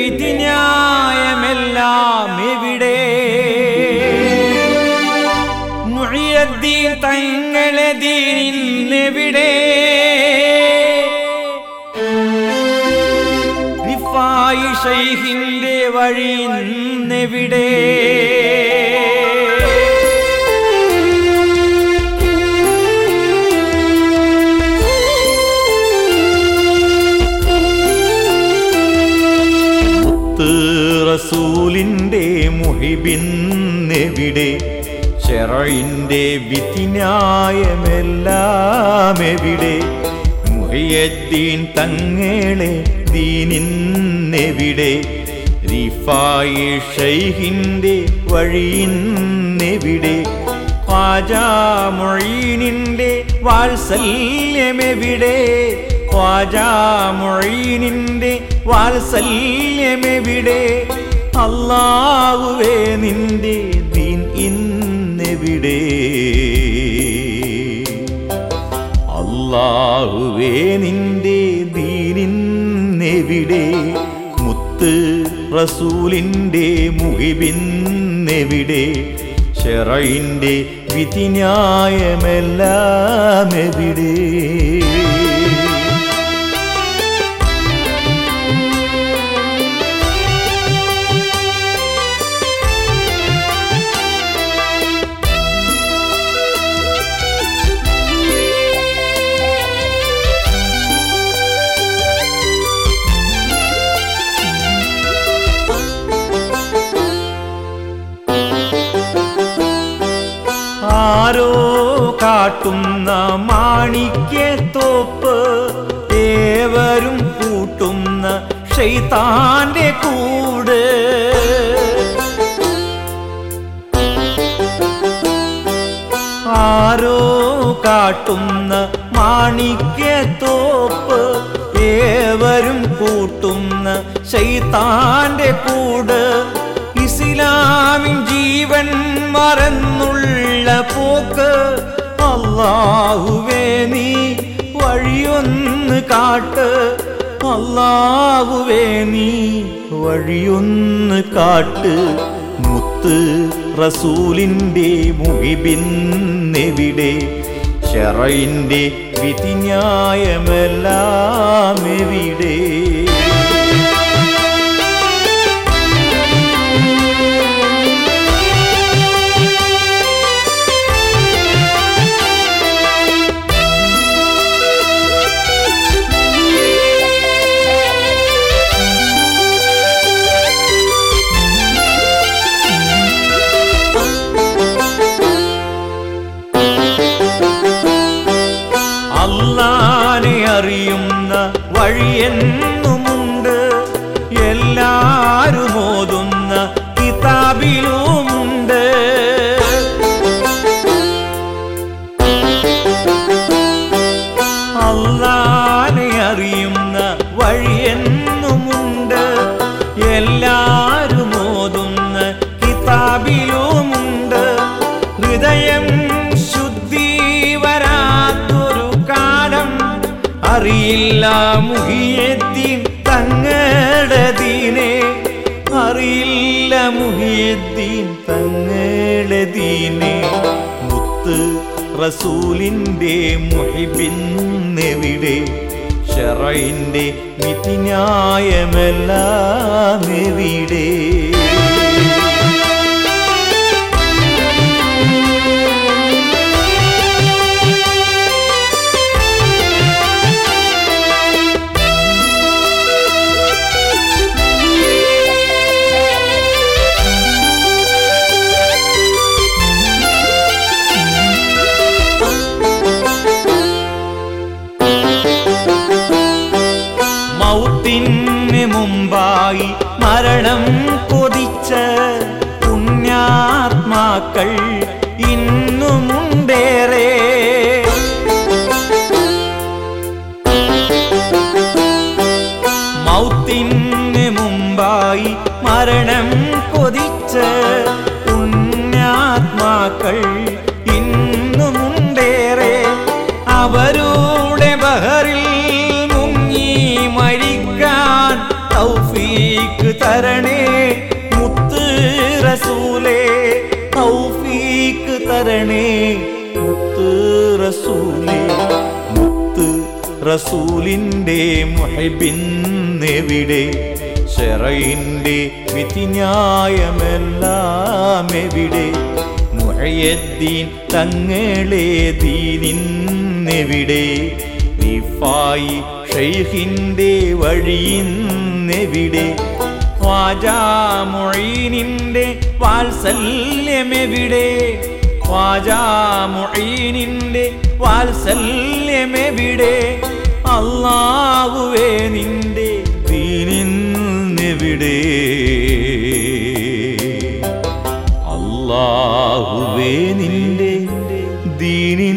വിധിന്യായമെല്ലാം എവിടെ മുഴിയദ്ദീൻ തങ്ങളെ ദീനിന്നെവിടെ റിഫായി ഷൈഹിന്റെ വഴി നിന്നെവിടെ മുത്ത് റസൂലിന്റെ മുഹിബിന്നെവിടെ ഷെറയിന്റെ വിധിന്യായമെല്ലാം എവിടെ മുഹിയദ്ദീൻ തങ്ങളെ ദീനിന്നെവിടെ റിഫായി ഷൈഹിന്റെ വഴിയിന്നെവിടെ ഖ്വാജാമൊഴീനിന്റെ വാത്സല്യമെവിടെ ഖ്വാജാമൊഴീനിന്റെ വാത്സല്യമെവിടെ അല്ലാഹുവേ നിന്റെ ദീൻ ഇന്നെവിടെ അല്ലാഹുവേ നിന്റെ ദീനിന്നെവിടെ മുത്ത് റസൂലിൻ്റെ മുഹിബിന്നെവിടെ ഷെറയിൻ്റെ വിധിന്യായമെല്ലാം എവിടെ ആരോ കാട്ടുന്ന മാണിക്യത്തോപ്പ് ഏവരും കൂട്ടുന്ന ഷെയ്ത്താന്റെ കൂട് ആരോ കാട്ടുന്ന മാണിക്യത്തോപ്പ് ഏവരും കൂട്ടുന്ന ശൈത്താന്റെ കൂട് ഇസ്ലാമിൻ ജീവൻ മറന്നുള്ള പോക്ക് അള്ളാഹുവേ നീ വഴിയൊന്ന് കാട്ട് അള്ളാഹുവേ നീ വഴിയൊന്ന് കാട്ട് മുത്ത് റസൂലിൻ്റെ മുഹിബിന്നെവിടെ ഷെറയിൻ്റെ വിധിന്യായമെല്ലാം എവിടെ അല്ലാനെ അറിയുന്ന വഴിയെന്നുമുണ്ട് എല്ലാരും ഓതുന്ന കിതാബിലുമുണ്ട് അല്ലാനെ അറിയുന്ന വഴിയെന്നുമുണ്ട് എല്ലാരും ഓതുന്ന കിതാബിലുമുണ്ട് ഹൃദയം ശുദ്ധി വരാത്തൊരു കാലം അറിയില്ല മുഹിയദ്ദീൻ തങ്ങളുടെ ദീനെ അറിയില്ല മുഹിയദ്ദീൻ തങ്ങളുടെ ദീനെ മുത്ത് റസൂലിൻ്റെ മുഹിബിന്നെവിടെ ഷെറയിൻ്റെ മിഥിന്യായമെല്ലാം എവിടെ മൗത്തിന് മുമ്പായി മരണം കൊതിച്ച പുണ്യാത്മാക്കൾ ഇന്നുമുണ്ടേറെ മൗത്തിന് മുമ്പായി മരണം കൊതിച്ച പുണ്യാത്മാക്കൾ ഇന്നുമുണ്ടേറെ അവരുടെ ബഹറിൽ മുങ്ങി മരിക്കാൻ തൗഫീഖ് തൗഫീക്ക് തരണേ മുത്ത് റസൂലേ തൗഫീക്ക് തരണേ മുത്ത് റസൂലേ മുത്ത് റസൂലിൻ്റെ മുഹബിന്നെവിടെ ഷെറയിൻ്റെ വിധിന്യായമെല്ലാം എവിടെ മുഹയദ്ദീൻ തങ്ങളെ ദീനിന്നെവിടെ റിഫായി ഷെയ്ഖിൻ്റെ വഴിയിന്നെവിടെ ഖ്വാജാമുഈനിന്റെ വാത്സല്യമെവിടെ ഖ്വാജാമുഈനിന്റെ വാത്സല്യമെവിടെ അള്ളാഹുവേ നിന്റെ ദീനിന്നെവിടെ അള്ളാഹുവേ നിന്റെ ദീനി